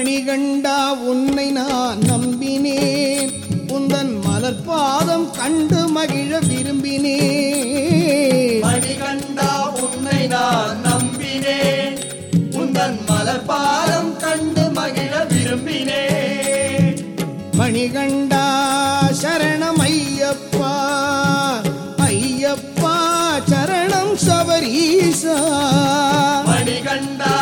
மணிகண்டா உன்னை நான் நம்பினேன் உந்தன் மலர் பாதம் கண்டு மகிழ விரும்பினேன் மணிகண்டா உன்னை நான் நம்பினேன் உந்தன் மலர் பாதம் கண்டு மகிழ விரும்பினேன் மணிகண்டா சரணம் ஐயப்பா ஐயப்பா சரணம் சபரீசா மணிகண்டா